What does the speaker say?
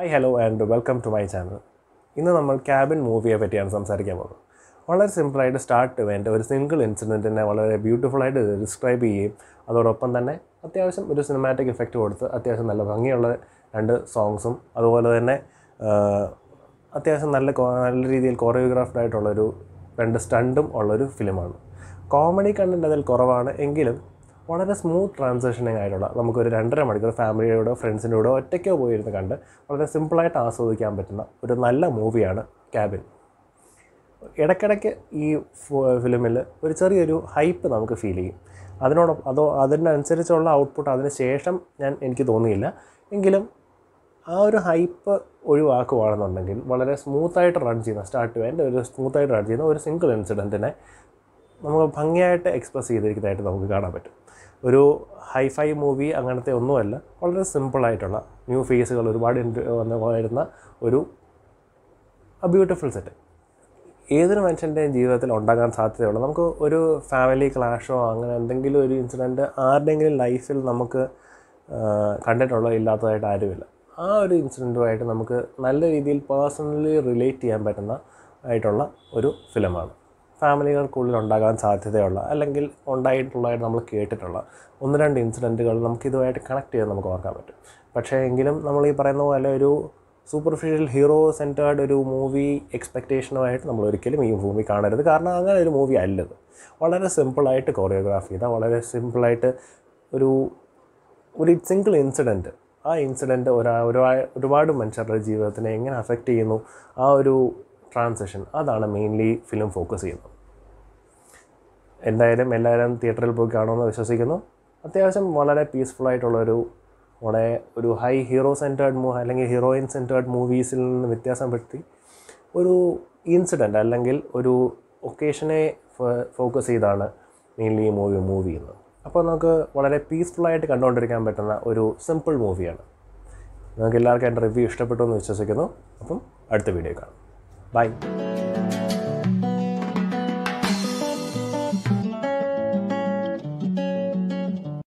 hello and welcome to my channel ഇന്ന് നമ്മൾ cabin മൂവിയെ പറ്റിയാണ് സംസാരിക്കാൻ പോകുന്നത് വളരെ സിമ്പിളായിട്ട് സ്റ്റാർട്ട് വേണ്ട ഒരു സിംഗിൾ ഇൻസിഡൻറ്റിനെ വളരെ ബ്യൂട്ടിഫുള്ളായിട്ട് ഡിസ്ക്രൈബ് ചെയ്യുകയും അതോടൊപ്പം തന്നെ അത്യാവശ്യം ഒരു സിനിമാറ്റിക് എഫക്റ്റ് കൊടുത്ത് അത്യാവശ്യം നല്ല ഭംഗിയുള്ള രണ്ട് സോങ്സും അതുപോലെ തന്നെ ആ, അത്യാവശ്യം നല്ല കോ- നല്ല രീതിയിൽ കോറിയോഗ്രാഫ്ഡ് ആയിട്ടുള്ളൊരു രണ്ട് സ്റ്റണ്ടും ഉള്ളൊരു ഫിലിമാണ് കോമഡി കണ്ടന്റ് അതിൽ കുറവാണ് എങ്കിലും വളരെ സ്മൂത്ത് ട്രാൻസാക്ഷനിങ് ആയിട്ടുള്ള നമുക്കൊരു രണ്ടര മണിക്കൂർ ഫാമിലിയോടോ ഫ്രണ്ട്സിൻ്റെ കൂടെ ഒറ്റയ്ക്കോ പോയിരുന്ന് കണ്ട് വളരെ സിമ്പിളായിട്ട് ആസ്വദിക്കാൻ പറ്റുന്ന ഒരു നല്ല മൂവിയാണ് ക്യാബിൻ ഇടയ്ക്കിടയ്ക്ക് ഈ ഫിലിമിൽ ഒരു ചെറിയൊരു ഹൈപ്പ് നമുക്ക് ഫീൽ ചെയ്യും അതിനോടൊപ്പം അതോ അതിനനുസരിച്ചുള്ള ഔട്ട്പുട്ട് അതിന് ശേഷം ഞാൻ എനിക്ക് തോന്നിയില്ല എങ്കിലും ആ ഒരു ഹൈപ്പ് ഒഴിവാക്കുകയാണെന്നുണ്ടെങ്കിൽ വളരെ സ്മൂത്തായിട്ട് റൺ ചെയ്യുന്ന സ്റ്റാർട്ട് ടു എൻഡ് ഒരു സ്മൂത്തായിട്ട് റൺ ചെയ്യുന്ന ഒരു സിംഗിൾ ഇൻസിഡൻറ്റിനെ നമുക്ക് ഭംഗിയായിട്ട് എക്സ്പ്രസ് ചെയ്തിരിക്കുന്നതായിട്ട് നമുക്ക് കാണാൻ പറ്റും ഒരു ഹൈഫൈ മൂവി അങ്ങനത്തെ ഒന്നുമല്ല വളരെ സിമ്പിളായിട്ടുള്ള ന്യൂ ഫേസുകൾ ഒരുപാട് ഇൻട്ര- വന്ന് വരുന്ന ഒരു ബ്യൂട്ടിഫുൾ സെറ്റ് ഏതൊരു മനുഷ്യൻ്റെയും ജീവിതത്തിൽ ഉണ്ടാകാൻ സാധ്യതയുള്ള നമുക്ക് ഒരു ഫാമിലി ക്ലാഷോ അങ്ങനെ എന്തെങ്കിലും ഒരു ഇൻസിഡൻറ്റ് ആരുടെയെങ്കിലും ലൈഫിൽ നമുക്ക് ആ, കണ്ടിട്ടുള്ളോ ഇല്ലാത്തതായിട്ട് ആരുമില്ല ആ ഒരു ഇൻസിഡൻറ്റുമായിട്ട് നമുക്ക് നല്ല രീതിയിൽ പേഴ്സണലി റിലേറ്റ് ചെയ്യാൻ പറ്റുന്ന ആയിട്ടുള്ള ഒരു ഫിലിമാണ് ഫാമിലികൾക്കുള്ളിൽ ഉണ്ടാകാൻ സാധ്യതയുള്ള അല്ലെങ്കിൽ ഉണ്ടായിട്ടുള്ളതായിട്ട് നമ്മൾ കേട്ടിട്ടുള്ള ഒന്ന് രണ്ട് ഇൻസിഡൻറ്റുകൾ നമുക്ക് ഇതുമായിട്ട് കണക്ട് ചെയ്യാൻ നമുക്ക് ഓർക്കാൻ പറ്റും പക്ഷേ എങ്കിലും നമ്മൾ ഈ പറയുന്ന പോലെ ഒരു സൂപ്പർഫിഷ്യൽ ഹീറോ സെൻറ്റേർഡ് ഒരു മൂവി എക്സ്പെക്റ്റേഷനുമായിട്ട് നമ്മൾ ഒരിക്കലും ഈ മൂവി കാണരുത് കാരണം അങ്ങനെ ഒരു മൂവി അല്ലത് വളരെ സിമ്പിളായിട്ട് കൊറിയോഗ്രാഫ് ചെയ്ത വളരെ സിമ്പിളായിട്ട് ഒരു ഒരു സിംഗിൾ ഇൻസിഡൻറ്റ് ആ ഇൻസിഡൻറ്റ് ഒരാ ഒരുപാട് ഒരുപാട് മനുഷ്യരുടെ ജീവിതത്തിനെ എങ്ങനെ അഫക്റ്റ് ചെയ്യുന്നു ആ ഒരു ട്രാൻസിഷൻ അതാണ് മെയിൻലി ഫിലിം ഫോക്കസ് ചെയ്യുന്നത് എന്തായാലും എല്ലാവരും തിയേറ്ററിൽ പോയി കാണുമെന്ന് വിശ്വസിക്കുന്നു അത്യാവശ്യം വളരെ പീസ്ഫുൾ ആയിട്ടുള്ളൊരു വളരെ ഒരു ഹൈ ഹീറോ സെൻറ്റേർഡ് മൂ അല്ലെങ്കിൽ ഹീറോയിൻ സെൻറ്റേർഡ് മൂവീസിൽ നിന്ന് വ്യത്യാസപ്പെടുത്തി ഒരു ഇൻസിഡൻറ്റ് അല്ലെങ്കിൽ ഒരു ഒക്കേഷനെ ഫോക്കസ് ചെയ്താണ് മെയിൻലി ഈ മൂവി മൂവ് ചെയ്യുന്നത് അപ്പോൾ നമുക്ക് വളരെ പീസ്ഫുള്ളായിട്ട് കണ്ടുകൊണ്ടിരിക്കാൻ പറ്റുന്ന ഒരു സിമ്പിൾ മൂവിയാണ് നിങ്ങൾക്ക് എല്ലാവർക്കും എൻ്റെ റിവ്യൂ ഇഷ്ടപ്പെട്ടു എന്ന് വിശ്വസിക്കുന്നു അപ്പം അടുത്ത വീഡിയോ കാണാം ബൈ